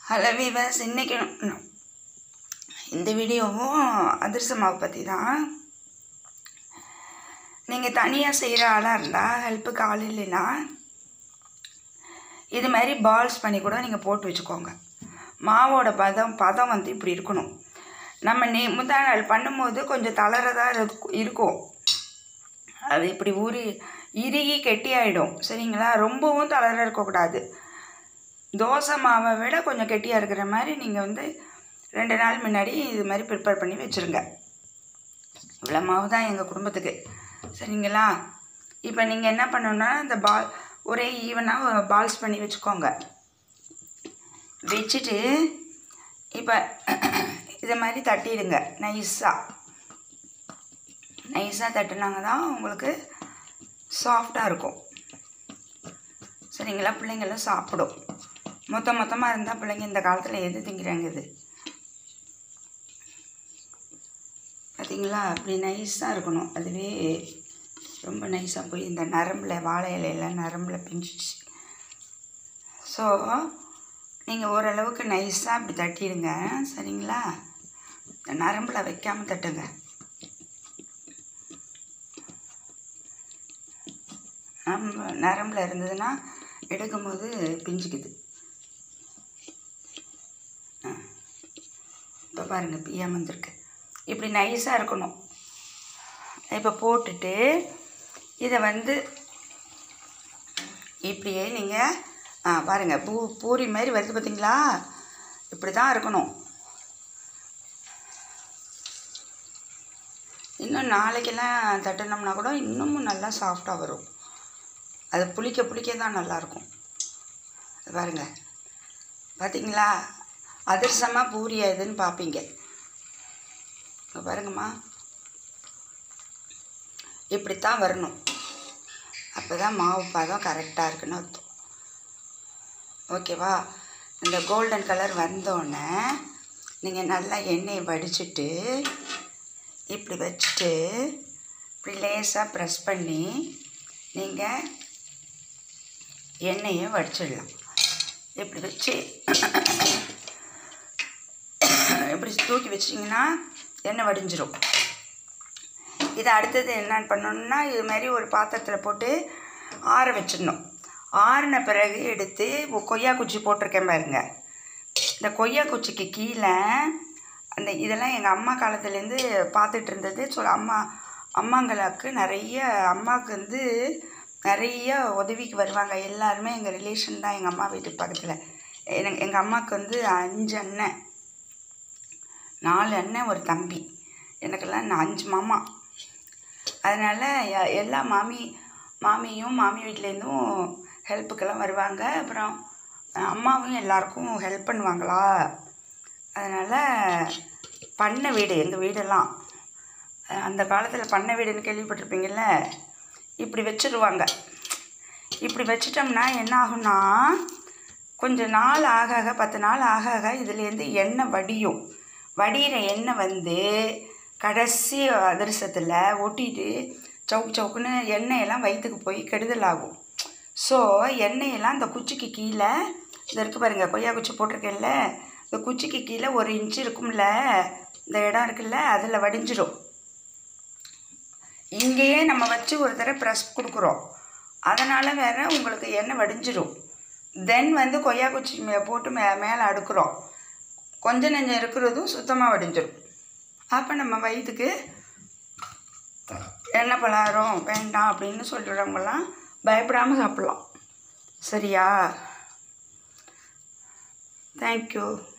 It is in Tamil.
ஹலோ வீவர்ஸ் இன்றைக்கி இந்த வீடியோவும் அதிர்ச மாவு பற்றி தான் நீங்கள் தனியாக செய்கிற ஆளாக இருந்தால் ஹெல்ப்புக்கு ஆள் இல்லைன்னா இது மாதிரி பால்ஸ் பண்ணி கூட நீங்கள் போட்டு வச்சுக்கோங்க மாவோட பதம் பதம் வந்து இப்படி இருக்கணும் நம்ம நே முந்தா நாள் பண்ணும்போது கொஞ்சம் தளரதாக இருக்கு- இருக்கும் அது இப்படி ஊறி இறுகி கெட்டியாயிடும் சரிங்களா ரொம்பவும் தளர இருக்கக்கூடாது தோசை மாவை விட கொஞ்சம் கெட்டியாக இருக்கிற மாதிரி நீங்கள் வந்து ரெண்டு நாள் முன்னாடி இது மாதிரி ப்ரிப்பேர் பண்ணி வச்சுருங்க இவ்வளோ மாவு தான் எங்கள் குடும்பத்துக்கு சரிங்களா இப்போ நீங்கள் என்ன பண்ணணும்னா இந்த பால் ஒரே ஈவனாக பால்ஸ் பண்ணி வச்சுக்கோங்க வச்சுட்டு இப்போ இதை மாதிரி தட்டிடுங்க நைஸாக நைஸாக தட்டுனாங்க தான் உங்களுக்கு சாஃப்டாக இருக்கும் சரிங்களா பிள்ளைங்களும் சாப்பிடும் மொத்த மொத்தமாக இருந்தால் பிள்ளைங்க இந்த காலத்தில் எது திங்கிறாங்க இது பார்த்தீங்களா அப்படி நைஸாக இருக்கணும் அதுவே ரொம்ப நைஸாக போய் இந்த நரம்பில் வாழை இலையெல்லாம் நரம்பில் பிஞ்சிச்சு ஸோ நீங்கள் ஓரளவுக்கு நைஸாக அப்படி தட்டிடுங்க சரிங்களா இந்த நரம்பில் வைக்காமல் தட்டுங்க நரம்பு நரம்பில் இருந்ததுன்னா எடுக்கும்போது பிஞ்சுக்குது இப்போ பாருங்கள் பியாம வந்திருக்கு இப்படி நைஸாக இருக்கணும் இப்போ போட்டுட்டு இதை வந்து இப்படியே நீங்கள் ஆ பாருங்கள் பூ பூரி மாதிரி வருது பார்த்தீங்களா இப்படி தான் இருக்கணும் இன்னும் நாளைக்கெல்லாம் தட்டினோம்னா கூட இன்னமும் நல்லா சாஃப்டாக வரும் அது புளிக்க புளிக்க தான் நல்லாயிருக்கும் இது பாருங்க பார்த்தீங்களா அதிர்சமாக பூரி எதுன்னு பார்ப்பீங்க இங்க பாருங்கம்மா இப்படித்தான் வரணும் அப்போ தான் மாவு பதம் கரெக்டாக இருக்குன்னு அர்த்தம் ஓகேவா இந்த கோல்டன் கலர் வந்தோடனே நீங்கள் நல்லா எண்ணெயை வடிச்சிட்டு இப்படி வச்சுட்டு இப்படி லேசாக ப்ரெஸ் பண்ணி நீங்கள் எண்ணெயை வடிச்சிடலாம் இப்படி வச்சு இப்படி தூக்கி வச்சிங்கன்னா எண்ணெய் வடிஞ்சிரும் இது அடுத்தது என்னன்னு பண்ணணும்னா இது மாதிரி ஒரு பாத்திரத்தில் போட்டு ஆற வச்சிடணும் ஆறின பிறகு எடுத்து ஒ- கொய்யா குச்சி போட்டிருக்கேன் பாருங்க இந்த கொய்யா குச்சிக்கு கீழே அந்த இதெல்லாம் எங்கள் அம்மா காலத்துலேருந்து பார்த்துட்டு இருந்தது சொல் அம்மா அம்மாங்களுக்கு நிறைய அம்மாவுக்கு வந்து நிறைய உதவிக்கு வருவாங்க எல்லாருமே எங்கள் ரிலேஷன் தான் எங்கள் அம்மா வீட்டுக்கு பக்கத்தில் எனக்கு எங்கள் அம்மாவுக்கு வந்து அஞ்சு அண்ணன் நாலு அண்ணன் ஒரு தம்பி எனக்கெல்லாம் நான் அஞ்சு மாமா அதனால் எ- எல்லா மாமி மாமியும் மாமி வீட்டிலேருந்தும் ஹெல்ப்புக்கெல்லாம் வருவாங்க அப்புறம் அஹ், அம்மாவும் எல்லாருக்கும் ஹெல்ப் பண்ணுவாங்களா அதனால் பண்ணை வீடு எங்கள் வீடெல்லாம் அஹ், அந்த காலத்தில் பண்ணை வீடுன்னு கேள்விப்பட்டிருப்பீங்கள்ல இப்படி வச்சிருவாங்க இப்படி வச்சிட்டோம்னா என்ன ஆகும்னா கொஞ்சம் நாள் ஆக ஆக பத்து நாள் ஆக ஆக இதுலேருந்து எண்ணெய் வடியும் வடிகிற எண்ணெய் வந்து கடைசி அதிரசத்தில் ஒட்டிட்டு சவுக்கு சவுக்குன்னு எண்ணெயெல்லாம் வயிற்றுக்கு போய் கெடுதல் ஆகும் ஸோ எண்ணெயெல்லாம் இந்த குச்சிக்கு கீழே இந்த இருக்கு பாருங்கள் கொய்யா குச்சி போட்டிருக்கேன்ல இந்த குச்சிக்கு கீழே ஒரு இன்ச்சு இருக்கும்ல இந்த இடம் இருக்குல்ல அதில் வடிஞ்சிரும் இங்கேயே நம்ம வச்சு ஒரு தடவை ப்ரெஸ் கொடுக்குறோம் அதனால் வேற உங்களுக்கு எண்ணெய் வடிஞ்சிரும் தென் வந்து கொய்யா குச்சி மே போட்டு மே மேலே அடுக்குறோம் கொஞ்சம் நெஞ்சம் இருக்கிறதும் சுத்தமாக வடிஞ்சிரும் அப்போ நம்ம வயிற்றுக்கு எண்ணெய் பலகாரம் வேண்டாம் அப்படின்னு சொல்கிறவங்கலாம் பயப்படாமல் சாப்பிட்லாம் சரியா தேங்க்யூ